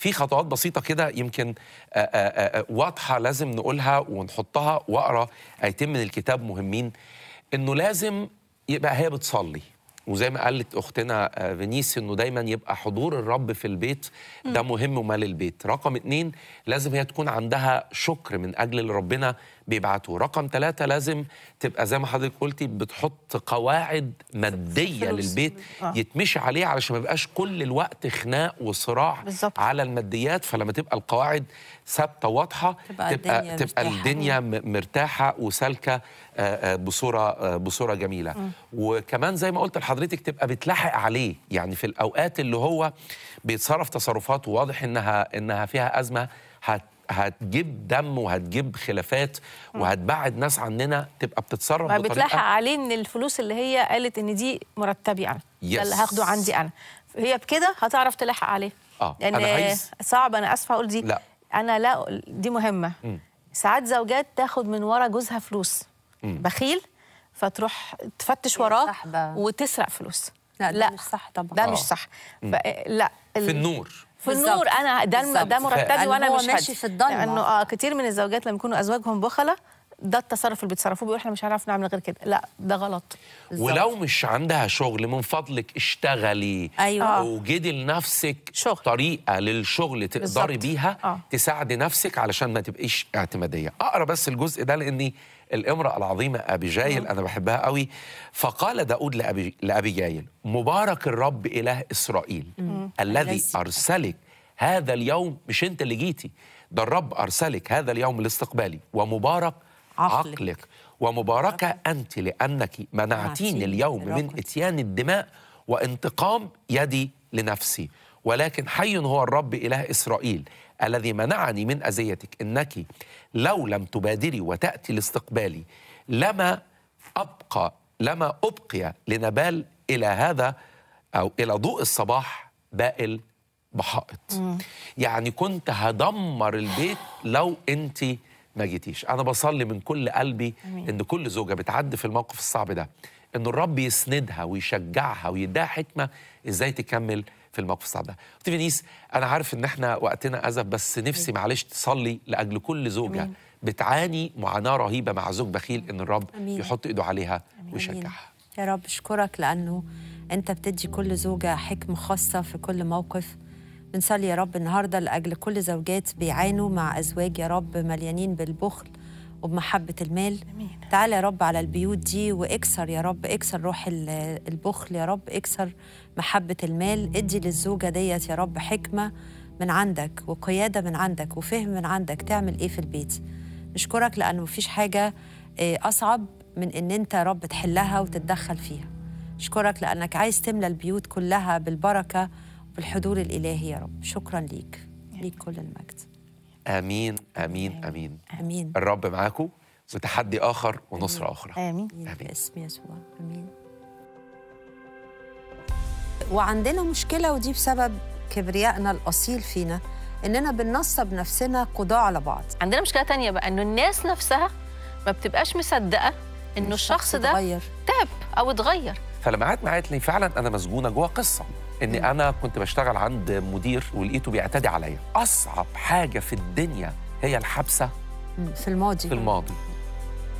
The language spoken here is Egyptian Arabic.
في خطوات بسيطه كده يمكن آه، آه، آه، واضحه لازم نقولها ونحطها واقرا ايتين من الكتاب مهمين انه لازم يبقى هي بتصلي وزي ما قالت اختنا آه، فينيس انه دايما يبقى حضور الرب في البيت ده مهم ومال البيت رقم اتنين لازم هي تكون عندها شكر من اجل اللي ربنا بيبعته رقم ثلاثة لازم تبقى زي ما حضرتك قلتي بتحط قواعد مادية فلوس. للبيت آه. يتمشي عليها علشان ما يبقاش كل الوقت خناق وصراع بالظبط. على الماديات فلما تبقى القواعد ثابته واضحه تبقى تبقى الدنيا تبقى مرتاحة. الدنيا م- مرتاحه وسالكه آه، آه، بصوره آه، بصوره جميله وكمان زي ما قلت لحضرتك تبقى بتلاحق عليه يعني في الاوقات اللي هو بيتصرف تصرفات واضح انها انها فيها ازمه هت هتجيب دم وهتجيب خلافات وهتبعد ناس عننا تبقى بتتصرف ما بطريقه بتلاحق عليه من الفلوس اللي هي قالت ان دي مرتبي انا ده اللي Yes. هاخده عندي انا هي بكده هتعرف تلاحق عليه آه، لان أنا عايز- صعب انا اسفه اقول دي لا. انا لا دي مهمه ساعات زوجات تاخد من ورا جوزها فلوس بخيل فتروح تفتش وراه سحبة. وتسرق فلوس لا، ده مش صح طبعا. ده آه. مش صح ف... لا في النور في بالظبط. النور انا ده الم- بالظبط. ده مرتبي قال وانا هو مش ماشي هدي. في الضلمة. لانه اه كتير من الزوجات لما يكونوا ازواجهم بخله ده التصرف اللي بيتصرفوه بيقول احنا مش هنعرف نعمل غير كده لا ده غلط بالظبط. ولو مش عندها شغل من فضلك اشتغلي أيوة. آه. وجدي لنفسك شغل. طريقه للشغل تقدري بالظبط. بيها آه. تساعدي نفسك علشان ما تبقيش اعتماديه اقرا بس الجزء ده لاني الامراه العظيمه ابيجايل انا بحبها قوي فقال داود لأبي لابيجايل مبارك الرب اله اسرائيل الذي الذي ارسلك هذا اليوم مش انت اللي جيتي ده الرب ارسلك هذا اليوم لاستقبالي ومبارك عقلك. عقلك ومباركة أنت لأنك منعتيني منعتيني اليوم من بركض. إتيان الدماء وانتقام يدي لنفسي ولكن حي هو الرب إله إسرائيل الذي منعني من أذيتك إنك لو لم تبادري وتأتي لاستقبالي لما أبقى لما أبقي لنبال إلى هذا أو إلى ضوء الصباح بائل بحائط يعني كنت هدمر البيت لو انت ما جيتيش انا بصلي من كل قلبي ان كل زوجه بتعدي في الموقف الصعب ده ان الرب يسندها ويشجعها ويديها حكمه ازاي تكمل في الموقف الصعب ده اختي فينيس انا عارف ان احنا وقتنا ازف بس نفسي معلش تصلي لاجل كل زوجه بتعاني معاناه رهيبه مع زوج بخيل ان الرب أمين. يحط ايده عليها آمين. ويشجعها يا رب اشكرك لانه انت بتدي كل زوجه حكمه خاصه في كل موقف بنصلي يا رب النهارده لاجل كل زوجات بيعانوا مع ازواج يا رب مليانين بالبخل وبمحبه المال آمين. تعالى يا رب على البيوت دي واكسر يا رب اكسر روح ال- البخل يا رب اكسر محبه المال ادي للزوجه ديت يا رب حكمه من عندك وقياده من عندك وفهم من عندك تعمل ايه في البيت نشكرك لانه مفيش حاجه آه، اصعب من ان انت يا رب تحلها وتتدخل فيها اشكرك لانك عايز تملى البيوت كلها بالبركه وبالحضور الالهي يا رب شكرا ليك ليك كل المجد امين امين امين امين الرب معاكم وتحدي اخر ونصره اخرى امين امين آمين. باسم يسوع امين وعندنا مشكله ودي بسبب كبريائنا الاصيل فينا اننا بننصب نفسنا قضاة على بعض عندنا مشكله تانية بقى انه الناس نفسها ما بتبقاش مصدقه انه الشخص ده اتغير تاب او اتغير فلما قعدت معايا قالت لي فعلا انا مسجونه جوه قصه اني انا كنت بشتغل عند مدير ولقيته بيعتدي عليا اصعب حاجه في الدنيا هي الحبسه مم، في الماضي في الماضي